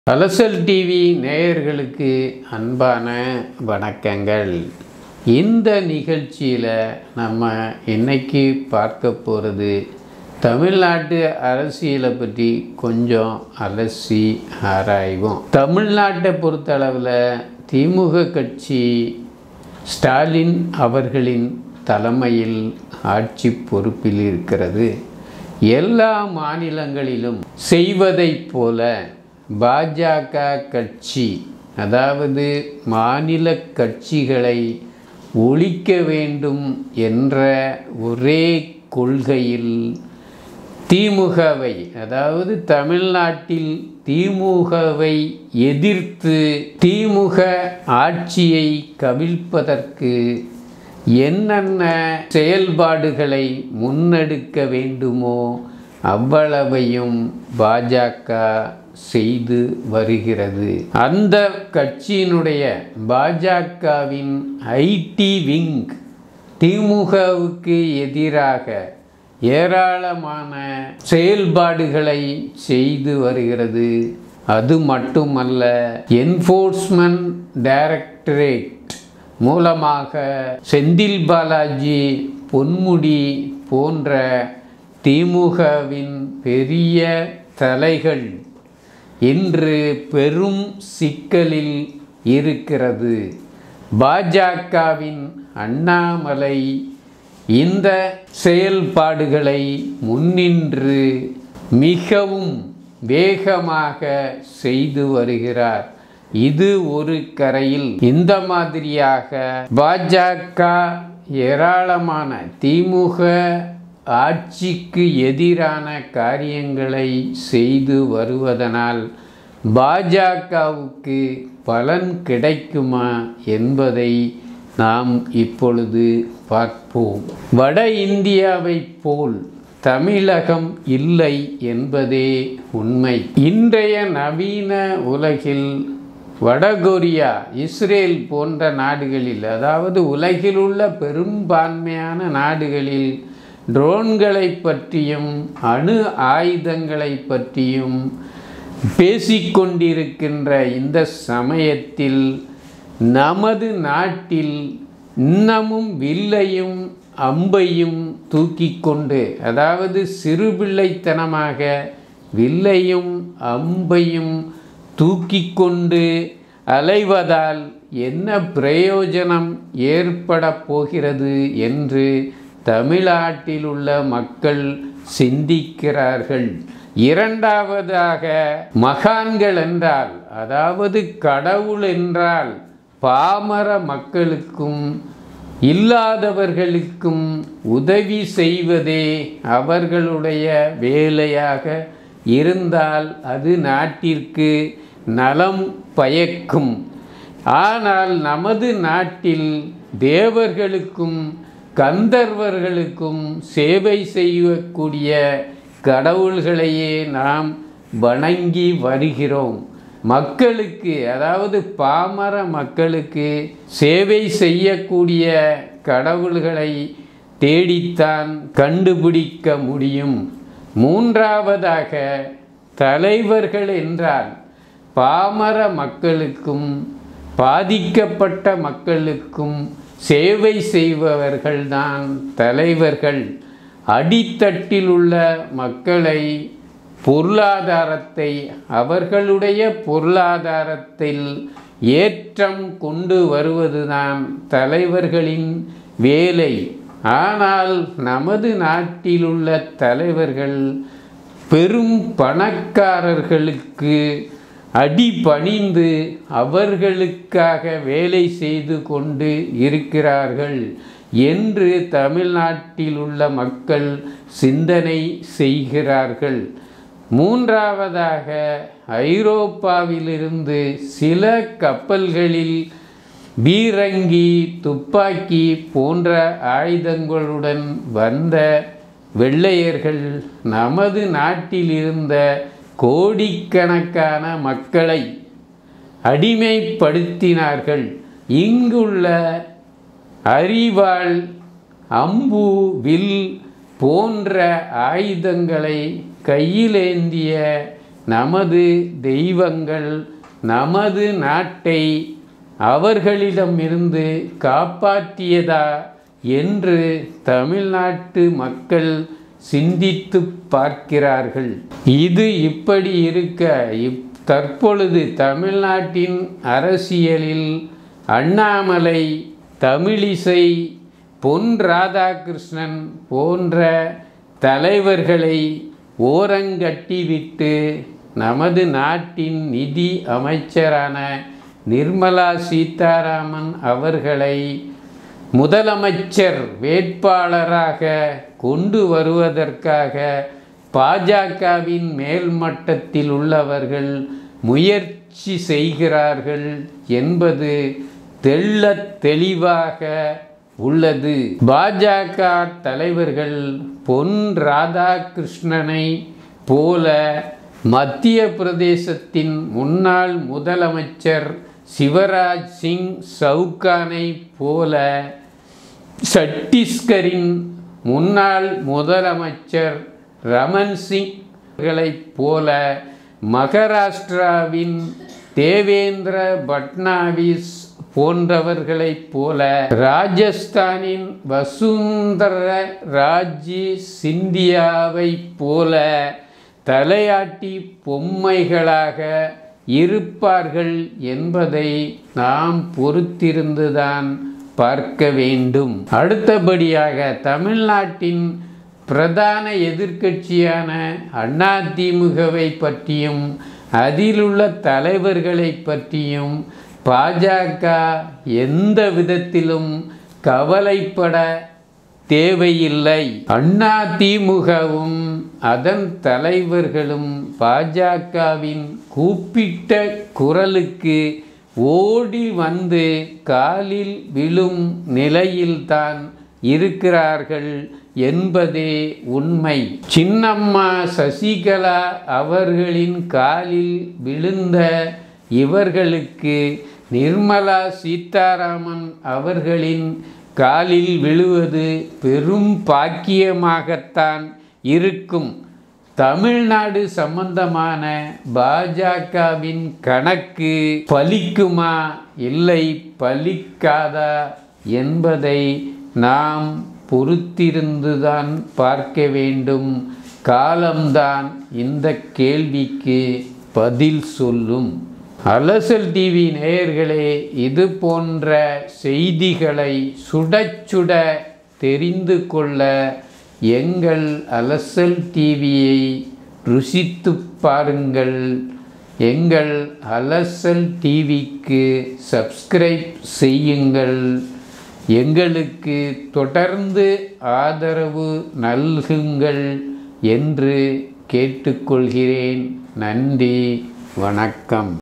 அலசல் TV நேயர்களுக்கு அன்பான வணக்கங்கள் இந்த நிகழ்ச்சியில் நம்ம இன்னைக்கு பார்க்க போகிறது தமிழ்நாட்டு அரசியலை பற்றி கொஞ்சம் அலசி ஆராய்வோம் தமிழ்நாட்டை பொறுத்தளவில் திமுக கட்சி ஸ்டாலின் அவர்களின் தலைமையில் ஆட்சி பொறுப்பில் இருக்கிறது எல்லா மாநிலங்களிலும் செய்வதைப் போல பாஜக கட்சி அதாவது மாநில கட்சிகளை ஒழிக்க வேண்டும் என்ற ஒரே கொள்கையில் திமுகவை அதாவது தமிழ்நாட்டில் திமுகவை எதிர்த்து திமுக ஆட்சியை கவிழ்ப்பதற்கு என்னென்ன செயல்பாடுகளை முன்னெடுக்க வேண்டுமோ அவ்வளவையும் பாஜக செய்து வருகிறது அந்த கட்சியினுடைய பாஜகவின் ஐடி விங் திமுகவுக்கு எதிராக ஏராளமான செயல்பாடுகளை செய்து வருகிறது அது மட்டுமல்ல என்ஃபோர்ஸ்மெண்ட் டைரக்டரேட் மூலமாக செந்தில் பாலாஜி பொன்முடி போன்ற திமுகவின் பெரிய தலைகள் இன்று பெரும் சிக்கலில் இருக்கிறது பாஜகவின் அண்ணாமலை இந்த செயல்பாடுகளை முன்னின்று மிகவும் வேகமாக செய்து வருகிறார் இது ஒரு கரையில் இந்த மாதிரியாக பாஜக ஏராளமான திமுக ஆட்சிக்கு எதிரான காரியங்களை செய்து வருவதனால் பாஜகவுக்கு பலன் கிடைக்குமா என்பதை நாம் இப்பொழுது பார்ப்போம் வட இந்தியாவைப் போல் தமிழகம் இல்லை என்பதே உண்மை இன்றைய நவீன உலகில் வடகொரியா இஸ்ரேல் போன்ற நாடுகளில் அதாவது உலகில் உள்ள பெரும்பான்மையான நாடுகளில் ட்ரோன்களை பற்றியும் அணு ஆயுதங்களை பற்றியும் பேசிக்கொண்டிருக்கின்ற இந்த சமயத்தில் நமது நாட்டில் இன்னமும் வில்லையும் அம்பையும் தூக்கி கொண்டு அதாவது சிறுபிள்ளைத்தனமாக வில்லையும் அம்பையும் தூக்கி கொண்டு அலைவதால் என்ன பிரயோஜனம் ஏற்பட போகிறது என்று தமிழ்நாட்டில் உள்ள மக்கள் சிந்திக்கிறார்கள் இரண்டாவதாக மகான்கள் என்றால் அதாவது கடவுள் என்றால் பாமர மக்களுக்கும் இல்லாதவர்களுக்கும் உதவி செய்வதே அவர்களுடைய வேலையாக இருந்தால் அது நாட்டிற்கு நலம் பயக்கும் ஆனால் நமது நாட்டில் தேவர்களுக்கும் கந்தர்வர்களுக்கும் சேவை செய்யக்கூடிய கடவுள்களையே நாம் வணங்கி வருகிறோம் மக்களுக்கு அதாவது பாமர மக்களுக்கு சேவை செய்யக்கூடிய கடவுள்களை தேடித்தான் கண்டுபிடிக்க முடியும் மூன்றாவதாக தலைவர்கள் என்றால் பாமர மக்களுக்கும் பாதிக்கப்பட்ட மக்களுக்கும் சேவை செய்பவர்கள்தான் தலைவர்கள் அடித்தட்டில் உள்ள மக்களை பொருளாதாரத்தை அவர்களுடைய பொருளாதாரத்தில் ஏற்றம் கொண்டு வருவதுதான் தலைவர்களின் வேலை ஆனால் நமது நாட்டில் உள்ள தலைவர்கள் பெரும் பணக்காரர்களுக்கு அடிபணிந்து அவர்களுக்காக வேலை செய்து கொண்டு இருக்கிறார்கள் என்று தமிழ்நாட்டில் உள்ள மக்கள் சிந்தனை செய்கிறார்கள் மூன்றாவதாக ஐரோப்பாவிலிருந்து சில கப்பல்களில் பீரங்கி துப்பாக்கி போன்ற ஆயுதங்களுடன் வந்த வெள்ளையர்கள் நமது நாட்டில் இருந்த கோடிக்கணக்கான மக்களை அடிமைப்படுத்தினார்கள் இங்குள்ள அறிவாள் அம்பு வில் போன்ற ஆயுதங்களை கையிலேந்திய நமது தெய்வங்கள் நமது நாட்டை அவர்களிடமிருந்து காப்பாற்றியதா என்று தமிழ்நாட்டு மக்கள் சிந்தித்து பார்க்கிறார்கள் இது இப்படி இருக்க இப் தற்பொழுது தமிழ்நாட்டின் அரசியலில் அண்ணாமலை தமிழிசை பொன் ராதாகிருஷ்ணன் போன்ற தலைவர்களை ஓரங்கட்டிவிட்டு நமது நாட்டின் நிதி அமைச்சரான நிர்மலா சீதாராமன் அவர்களை முதலமைச்சர் வேட்பாளராக கொண்டு வருவதற்காக பாஜகவின் மேல்மட்டத்தில் உள்ளவர்கள் முயற்சி செய்கிறார்கள் என்பது தெள்ள தெளிவாக உள்ளது பாஜக தலைவர்கள் பொன் ராதாகிருஷ்ணனை போல மத்திய பிரதேசத்தின் முன்னாள் முதலமைச்சர் சிவராஜ் சிங் சவுகானை போல சத்தீஸ்கரின் முன்னாள் முதலமைச்சர் ரமன் சிங்களைப் போல மகாராஷ்டிராவின் தேவேந்திர பட்னாவிஸ் போன்றவர்களைப் போல ராஜஸ்தானின் வசுந்தர ராஜி சிந்தியாவைப் போல தலையாட்டி பொம்மைகளாக இருப்பார்கள் என்பதை நாம் பொறுத்திருந்துதான் பார்க்க வேண்டும் அடுத்தபடியாக தமிழ்நாட்டின் பிரதான எதிர்க்கட்சியான அதிமுகவை பற்றியும் அதிலுள்ள தலைவர்களை பற்றியும் பாஜக எந்த விதத்திலும் கவலைப்பட தேவையில்லை அண்ணா திமுகவும் அதன் தலைவர்களும் பாஜகவின் கூப்பிட்ட குரலுக்கு ஓடி வந்து காலில் விழும் நிலையில்தான் இருக்கிறார்கள் என்பதே உண்மை சின்னம்மா சசிகலா அவர்களின் காலில் விழுந்த இவர்களுக்கு நிர்மலா சீதாராமன் அவர்களின் காலில் விழுவது பெரும் பாக்கியமாகத்தான் இருக்கும் தமிழ்நாடு சம்பந்தமான பாஜகவின் கணக்கு பலிக்குமா இல்லை பலிக்காதா என்பதை நாம் பொறுத்திருந்துதான் பார்க்க வேண்டும் காலம்தான் இந்த கேள்விக்கு பதில் சொல்லும் அலசல் டிவி நேயர்களே இது போன்ற செய்திகளை சுட சுட தெரிந்து கொள்ள எங்கள் அலசல் டிவியை ருசித்து பாருங்கள் எங்கள் அலசல் டிவிக்கு சப்ஸ்கிரைப் செய்யுங்கள் எங்களுக்கு தொடர்ந்து ஆதரவு நல்குங்கள் என்று கேட்டுக்கொள்கிறேன் நன்றி வணக்கம்